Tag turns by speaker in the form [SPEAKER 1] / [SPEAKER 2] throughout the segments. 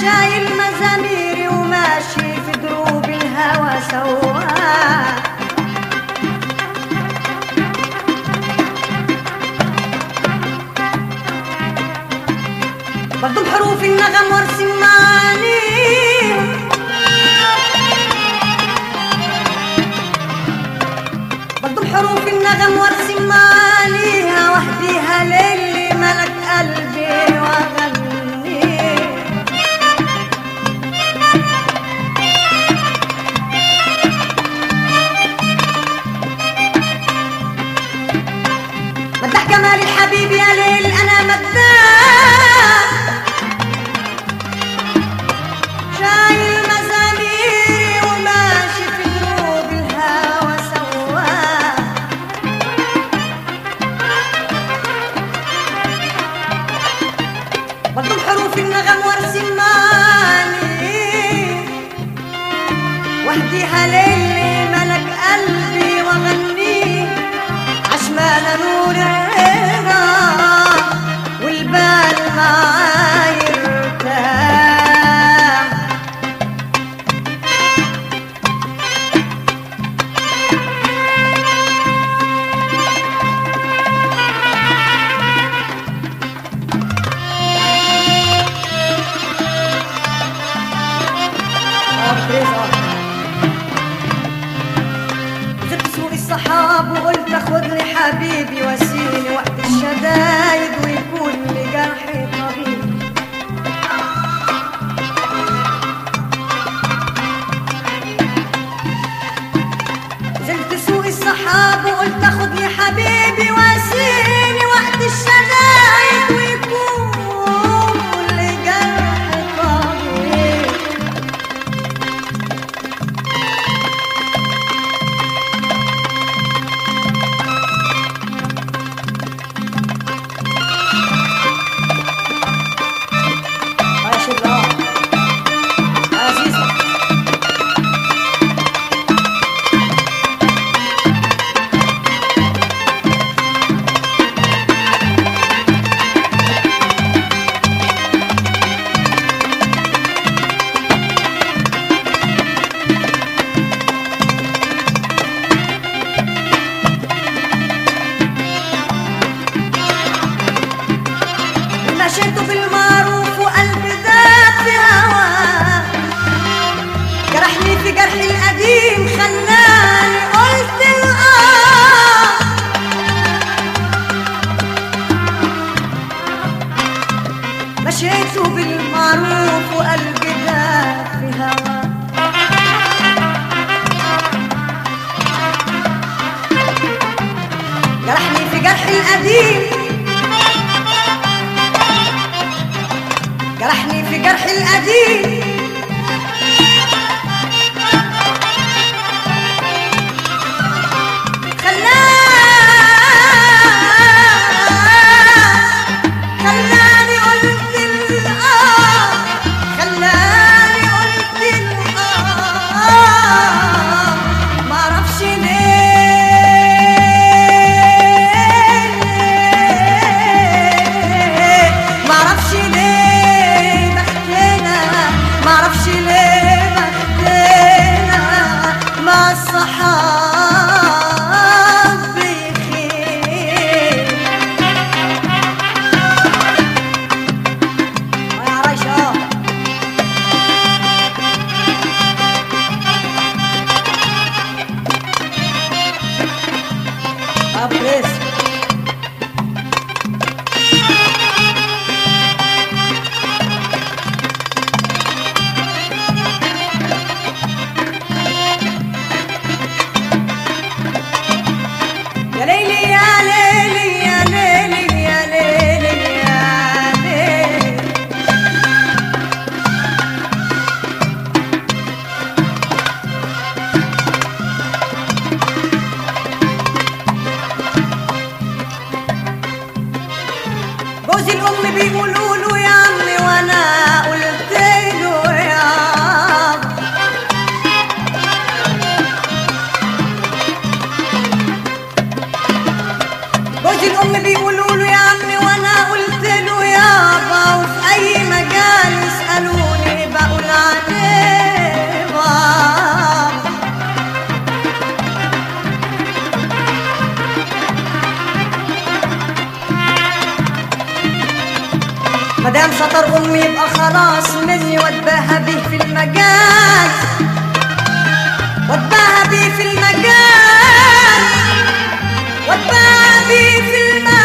[SPEAKER 1] شايل مزاميري وماشي في دروب الهوى سواق بضم حروف النغم وارسم معانيهم بضم حروف النغم وارسم معانيها واهديها للي ملك قلبي واغنيه مدح جمال الحبيب يا ليل انا مداح شايل مزاميري وماشي في دروب الهوى سواق بضم حروف النغم وارسم معاني واهديها للي ملك قلبي واغنيه عشمان نورنا والبال معاي يرتاح زدت سوق الصحاب وقلت خذني حبيبي وسيني وقت الشدايد ويكون لجرحي طبيب زلت سوق الصحاب وقلت خذني حبيبي وسيني وقت الشدايد ويكون لجرحي طبيب ماشي الله عزيزة مشيت بالمعروف وقلبي ذاب في هواه جرحني في جرحي القديم خلاني قلت الآه مشيت بالمعروف وقلبي ذاب في هواه جرحني في جرحي القديم جرحني في جرحي القديم خلاني خلاني قلت الآه خلاني قلت الآه معرفش ليه معرفش ليه بختنا معرفش ليه بختنا مع الصحاب بخير يا ريشة أبريس يا ليلي يا ليلي يا ليلي يا ليلي يا ليلي جوز الأم بيقولوا له يا عمي وأنا قلت له يا عم جوز الأم بيقولوا له يا عمي وأنا قلت له يابا وفي أي مجال يسألوني مدام سطر امي يبقى خلاص مني واتباهى بيه في المجال واتباهى بيه في المجال واتباهى بيه في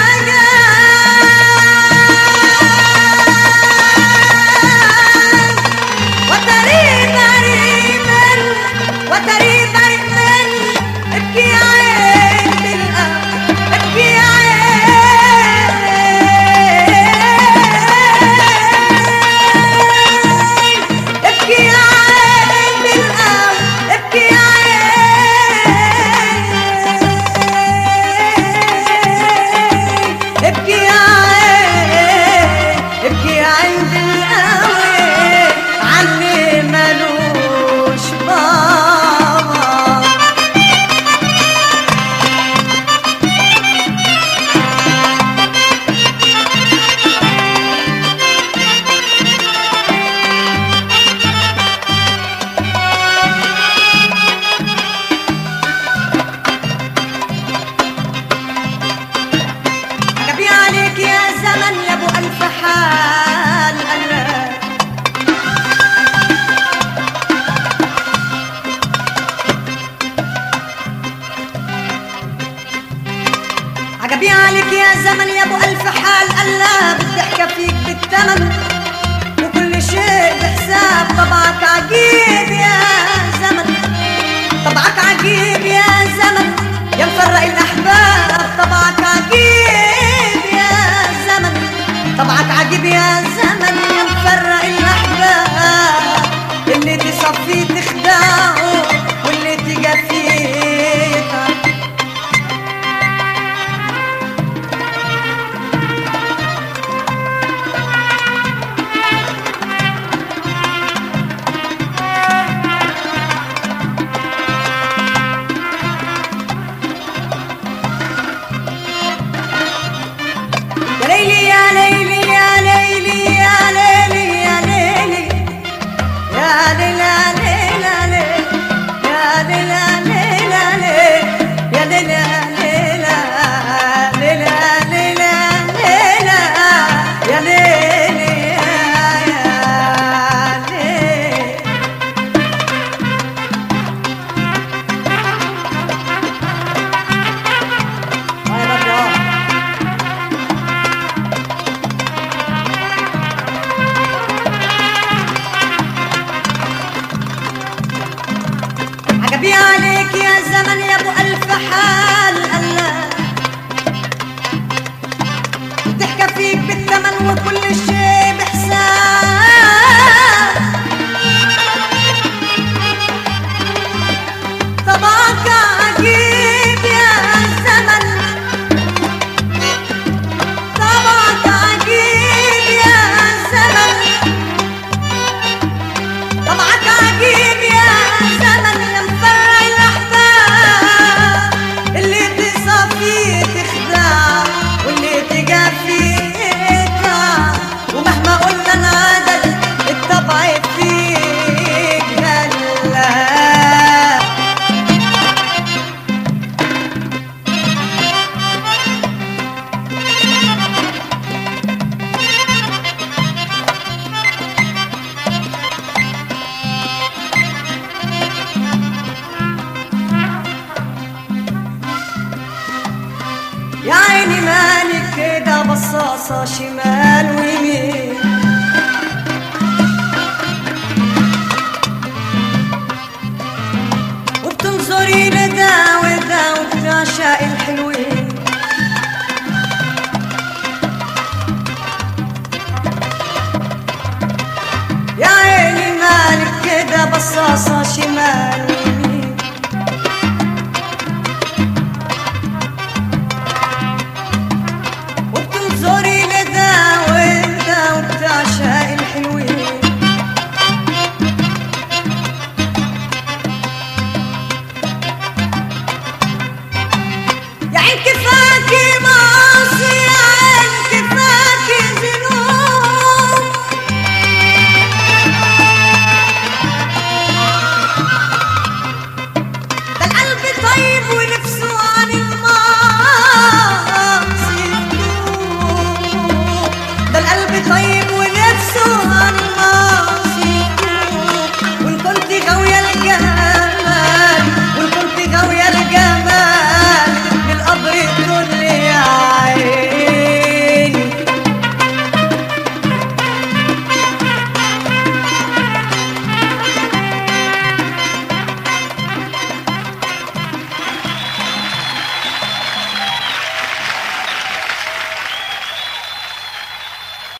[SPEAKER 1] المجال وتري بريء من وتري بريء من ابكي يا عين بالقلب ابكي يا عين ابكي يا عين بالقلب ابكي يا عين ابكي يا عين ابكي يا عين بالقوي علي ملوش بابا عجبي عليك يا زمن يا ابو الف حال الله عجبي عليك يا زمن يا ابو الف حال الله بالضحكه فيك بالثمن وكل شيء بحساب طبعك عجيب يا زمن طبعك عجيب يا زمن يا مفرق الاحباب طبعك عجيب يا زمن طبعك عجيب يا زمن يا مفرق الاحباب اللي تصفيه تخدعه واللي تجفيه يتعب يا ليلي يا ليلي يا ليلي يا ليلي يا ليلي يا ليلى ليلى يا ليلى ليلى يا ليلى ليلى ليلى ليلى ليلى يا ليلي يا ليلي آه يا رب يا رب. عجبي عليك يا زمن يا ابو الف حال الله بتحكى فيك بالثمن وكل شيء بحساب طبعك عجيب يا زمن طبعك عجيب يا زمن طبعك عجيب يا زمن يا مفرع الاحباب اللي تصفيه تخدع واللي تجافيه يقطع ومهما قلنا انعدل الطبع فيك هلا يا عيني مالك كده بصاصة شمال ويمين